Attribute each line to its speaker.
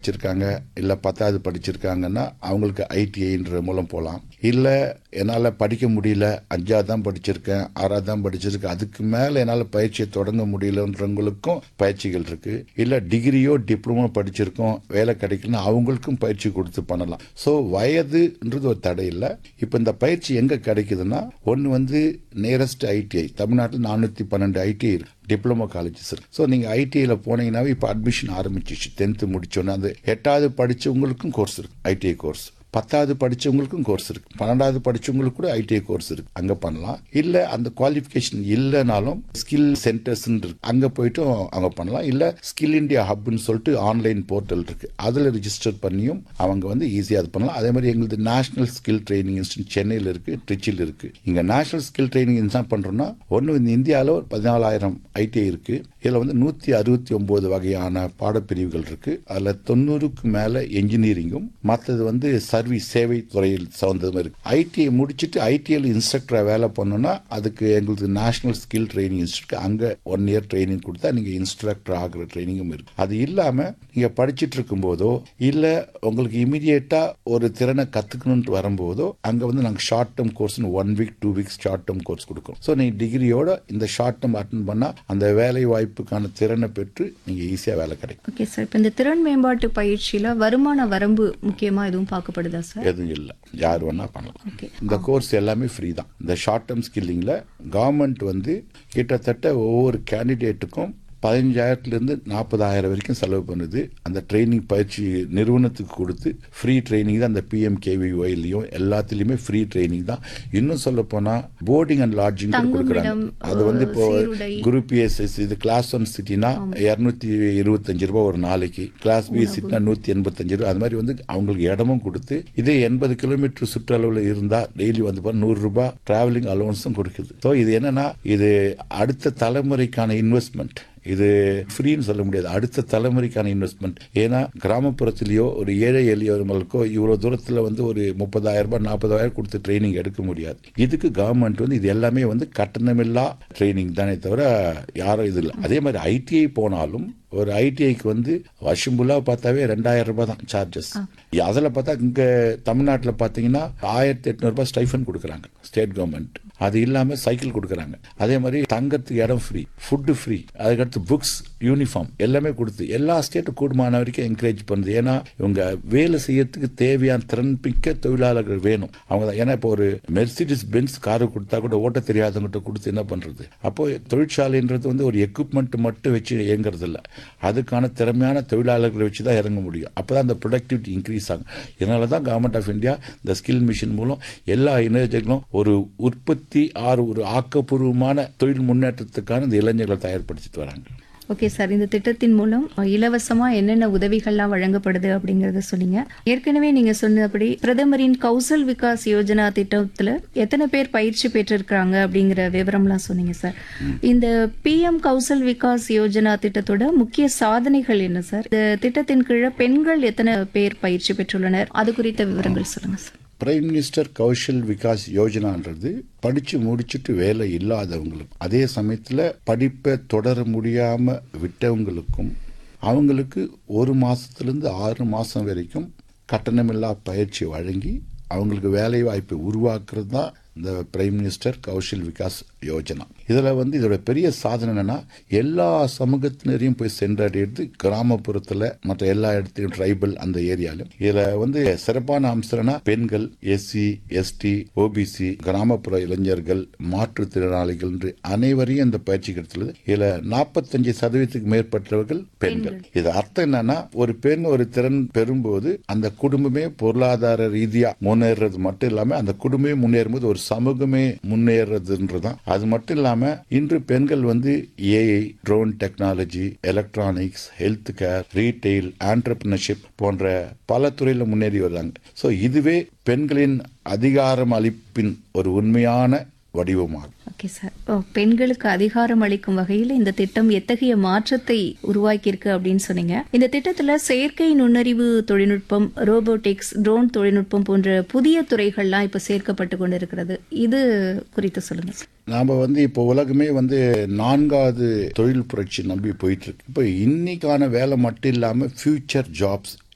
Speaker 1: படிச்சிருக்காங்க இல்லை பத்தாவது படிச்சிருக்காங்கன்னா அவங்களுக்கு ஐடிஐன்ற மூலம் போகலாம் இல்லை என்னால் படிக்க முடியல அஞ்சாவது தான் படிச்சிருக்கேன் ஆறாவது தான் படிச்சிருக்கேன் அதுக்கு மேலே என்னால் பயிற்சியை தொடங்க முடியலன்றவங்களுக்கும் பயிற்சிகள் இருக்கு இல்லை டிகிரியோ டிப்ளமோ படிச்சிருக்கோம் வேலை கிடைக்கலன்னா அவங்களுக்கும் பயிற்சி கொடுத்து பண்ணலாம் ஸோ வயதுன்றது ஒரு தடை இல்லை இப்போ இந்த பயிற்சி எங்கே கிடைக்குதுன்னா ஒன்று வந்து நியரஸ்ட் ஐடிஐ தமிழ்நாட்டில் நானூற்றி பன்னெண்டு ஐடிஐ இருக்கு டிப்ளமோ காலேஜஸ் இருக்கு ஸோ நீங்கள் ஐடிஐயில் போனீங்கன்னாவே இப்போ அட்மிஷன் ஆரம்பிச்சிச்சு டென்த்து முடிச்சோன்னே அந்த எட்டாவது படிச்சவங்களுக்கும் கோர்ஸ் இருக்கு ஐடிஐ கோர்ஸ் பத்தாவது படிச்சவங்களுக்கும் கோர்ஸ் இருக்கு பன்னெண்டாவது படிச்சவங்களுக்கு கூட ஐடிஐ கோர்ஸ் இருக்கு அங்க பண்ணலாம் இல்ல அந்த குவாலிஃபிகேஷன் இல்லைனாலும் ஸ்கில் சென்டர்ஸ் இருக்கு அங்க போயிட்டும் அவங்க பண்ணலாம் இல்ல ஸ்கில் இந்தியா ஹப்னு சொல்லிட்டு ஆன்லைன் போர்ட்டல் இருக்கு அதுல ரிஜிஸ்டர் பண்ணியும் அவங்க வந்து ஈஸியா அது பண்ணலாம் அதே மாதிரி எங்களுக்கு நேஷனல் ஸ்கில் ட்ரைனிங் இன்ஸ்டியூட் சென்னையில் இருக்கு ட்ரிச்சில் இருக்கு இங்க நேஷனல் ஸ்கில் ட்ரைனிங் என்ன பண்றோம்னா ஒன்று இந்த இந்தியாவில் ஒரு பதினாலாயிரம் ஐடிஐ இருக்கு இதில் வந்து நூற்றி அறுபத்தி ஒம்பது வகையான பாடப்பிரிவுகள் இருக்கு அதில் தொண்ணூறுக்கு மேலே என்ஜினியரிங்கும் மற்றது வந்து சர்வீஸ் சேவை துறையில் சார்ந்ததும் இருக்கு ஐடிஐ முடிச்சுட்டு ஐடிஐயில் இன்ஸ்ட்ரக்டராக வேலை பண்ணோம்னா அதுக்கு எங்களுக்கு நேஷனல் ஸ்கில் ட்ரைனிங் இன்ஸ்டியூட் அங்கே ஒன் இயர் ட்ரைனிங் கொடுத்தா நீங்கள் இன்ஸ்ட்ரக்டர் ஆகிற ட்ரைனிங்கும் இருக்கு அது இல்லாமல் நீங்கள் படிச்சுட்டு இருக்கும்போதோ இல்லை உங்களுக்கு இமீடியட்டாக ஒரு திறனை கற்றுக்கணுன்ட்டு வரும்போதோ அங்கே வந்து நாங்கள் ஷார்ட் டேர்ம் கோர்ஸ்னு one week two weeks short term course கொடுக்குறோம் ஸோ நீங்கள் டிகிரியோட இந்த ஷார்ட் டேர்ம் அட்டன் பண்ணால் அந்த வேலை வாய்ப்புக்கான திறனை பெற்று நீங்கள் ஈஸியாக வேலை கிடைக்கும்
Speaker 2: ஓகே சார் இப்போ இந்த திறன் மேம்பாட்டு பயிற்சியில வருமான வரம்பு முக்கியமா எதுவும் பார்க்கப்படுதா சார்
Speaker 1: எதுவும் இல்லை யார் வேணா பண்ணலாம்
Speaker 2: ஓகே
Speaker 1: இந்த கோர்ஸ் எல்லாமே ஃப்ரீ தான் இந்த ஷார்ட் டேர்ம் ஸ்கில்லிங்கில் கவர்மெண்ட் வந்து கிட்டத்தட்ட ஒவ்வொரு கேண்டிடேட்டுக்கும் பதினஞ்சாயிரத்துலேருந்து நாற்பதாயிரம் வரைக்கும் செலவு பண்ணுது அந்த ட்ரைனிங் பயிற்சி நிறுவனத்துக்கு கொடுத்து ஃப்ரீ ட்ரைனிங் தான் அந்த பிஎம்கேவிஒய்லையும் எல்லாத்துலேயுமே ஃப்ரீ ட்ரைனிங் தான் இன்னும் சொல்ல போனால் போர்டிங் அண்ட் லாட்ஜிங்
Speaker 2: தங்கும்
Speaker 1: கொடுக்குறாங்க
Speaker 2: இடம்,
Speaker 1: அது வந்து இப்போ
Speaker 2: சீருடை.
Speaker 1: குரூப் ஏஎஸ்எஸ் இது கிளாஸ் ஒன் சிட்டினா இரநூத்தி இருபத்தஞ்சு ரூபாய் ஒரு நாளைக்கு கிளாஸ் பி சிட்டினா நூற்றி எண்பத்தஞ்சு ரூபாய் அது மாதிரி வந்து அவங்களுக்கு இடமும் கொடுத்து இதே எண்பது கிலோமீட்டர் சுற்றளவில் இருந்தால் டெய்லி வந்து பாருங்க நூறு ரூபாய் டிராவலிங் அலவன்ஸும் கொடுக்குது ஸோ இது என்னன்னா இது அடுத்த தலைமுறைக்கான இன்வெஸ்ட்மெண்ட் இது ஃப்ரீன்னு சொல்ல முடியாது அடுத்த தலைமுறைக்கான இன்வெஸ்ட்மெண்ட் ஏன்னா கிராமப்புறத்திலேயோ ஒரு ஏழை எளியவர்களுக்கோ இவ்வளோ தூரத்தில் வந்து ஒரு முப்பதாயிரம் ரூபாய் நாற்பதாயிரம் கொடுத்து ட்ரைனிங் எடுக்க முடியாது இதுக்கு கவர்மெண்ட் வந்து இது எல்லாமே வந்து கட்டணமில்லா ட்ரைனிங் தானே தவிர யாரும் இது இல்லை அதே மாதிரி ஐடிஐ போனாலும் ஒரு ஐடிஐக்கு வந்து வருஷம் ஃபுல்லாக பார்த்தாவே ரெண்டாயிரம் ரூபாய் தான் சார்ஜஸ் அதில் பார்த்தா இங்கே தமிழ்நாட்டில் பார்த்தீங்கன்னா ஆயிரத்தி எட்நூறுபா ஸ்டைஃபன் கொடுக்குறாங்க ஸ்டேட் கவர்மெண்ட் அது இல்லாமல் சைக்கிள் கொடுக்குறாங்க அதே மாதிரி தங்கறதுக்கு இடம் ஃப்ரீ ஃபுட்டு ஃப்ரீ அதுக்கடுத்து புக்ஸ் யூனிஃபார்ம் எல்லாமே கொடுத்து எல்லா ஸ்டேட்டும் கூடுமான வரைக்கும் என்கரேஜ் பண்ணுது ஏன்னா இவங்க வேலை செய்யறதுக்கு தேவையான திறன் மிக்க தொழிலாளர்கள் வேணும் அவங்க தான் ஏன்னா இப்போ ஒரு மெர்சிடிஸ் பென்ஸ் காரு கொடுத்தா கூட ஓட்ட தெரியாதவங்ககிட்ட கொடுத்து என்ன பண்றது அப்போ தொழிற்சாலைன்றது வந்து ஒரு எக்யூப்மெண்ட் மட்டும் வச்சு இயங்குறது இல்லை அதுக்கான திறமையான தொழிலாளர்களை வச்சு தான் இறங்க முடியும் அப்பதான் அந்த ப்ரொடக்டிவிட்டி இன்க்ரீஸ் ஆகும் இதனால தான் கவர்மெண்ட் ஆஃப் இந்தியா இந்த ஸ்கில் மிஷன் மூலம் எல்லா இளைஞர்களும் ஒரு உற்பத்தி ஆறு ஒரு ஆக்கப்பூர்வமான தொழில் முன்னேற்றத்துக்கான இந்த இளைஞர்களை தயார்படுத்திட்டு வராங்க
Speaker 2: ஓகே சார் இந்த திட்டத்தின் மூலம் இலவசமா என்னென்ன உதவிகள்லாம் வழங்கப்படுது அப்படிங்கறத சொன்னீங்க ஏற்கனவே நீங்க சொன்னபடி பிரதமரின் கௌசல் விகாஸ் யோஜனா திட்டத்துல எத்தனை பேர் பயிற்சி பெற்றிருக்காங்க அப்படிங்கிற விவரம்லாம் சொன்னீங்க சார் இந்த பிஎம் கௌசல் விகாஸ் யோஜனா திட்டத்தோட முக்கிய சாதனைகள் என்ன சார் இந்த திட்டத்தின் கீழே பெண்கள் எத்தனை பேர் பயிற்சி பெற்றுள்ளனர் அது குறித்த விவரங்கள் சொல்லுங்க sir
Speaker 1: prime minister Kaushal Vikas யோஜனான்றது படிச்சு முடிச்சுட்டு வேலை இல்லாதவங்களுக்கு அதே சமயத்தில் படிப்பை தொடர முடியாம விட்டவங்களுக்கும் அவங்களுக்கு ஒரு மாசத்திலிருந்து ஆறு மாசம் வரைக்கும் கட்டணமில்லா பயிற்சி வழங்கி அவங்களுக்கு வேலை வாய்ப்பை உருவாக்குறது தான் இந்த பிரைம் மினிஸ்டர் கௌஷல் விகாஸ் யோஜனா இதில் வந்து இதோட பெரிய சாதனை என்னன்னா எல்லா சமூகத்தினரையும் போய் சென்றடையிறது கிராமப்புறத்தில் மற்ற எல்லா இடத்துலையும் ட்ரைபல் அந்த ஏரியாலும் இதில் வந்து சிறப்பான அம்சம்னா பெண்கள் எஸ்சி எஸ்டி ஓபிசி கிராமப்புற இளைஞர்கள் மாற்றுத்திறனாளிகள் என்று அனைவரையும் இந்த பயிற்சி கிடைத்துள்ளது இதில் நாற்பத்தஞ்சு சதவீதத்துக்கு மேற்பட்டவர்கள் பெண்கள் இது அர்த்தம் என்னன்னா ஒரு பெண் ஒரு திறன் பெறும்போது அந்த குடும்பமே பொருளாதார ரீதியா முன்னேறது மட்டும் இல்லாம அந்த குடும்பமே முன்னேறும் போது ஒரு சமூகமே முன்னேறதுன்றதான் அது மட்டும் இல்லாம இன்று பெண்கள் வந்து AI drone technology electronics health care retail entrepreneurship போன்ற பல துறையில முன்னேறி வர்றாங்க ஸோ இதுவே பெண்களின் அதிகாரம் அளிப்பின் ஒரு உண்மையான வடிவமாகும்
Speaker 2: ஓகே சார் ஓ, பெண்களுக்கு அதிகாரம் அளிக்கும் வகையில் இந்த திட்டம் எத்தகைய மாற்றத்தை உருவாக்கியிருக்கு அப்படின்னு சொன்னீங்க இந்த திட்டத்துல செயற்கை நுண்ணறிவு தொழில்நுட்பம் ரோபோட்டிக்ஸ் ட்ரோன் தொழில்நுட்பம் போன்ற புதிய துறைகள்லாம் இப்ப சேர்க்கப்பட்டு கொண்டிருக்கிறது இது குறித்து சொல்லுங்க சார்
Speaker 1: நாம வந்து இப்போ உலகமே வந்து நான்காவது தொழில் புரட்சி நம்பி போயிட்டு இருக்கு இப்போ இன்னைக்கான வேலை மட்டும் இல்லாம ஃபியூச்சர் ஜாப்ஸ்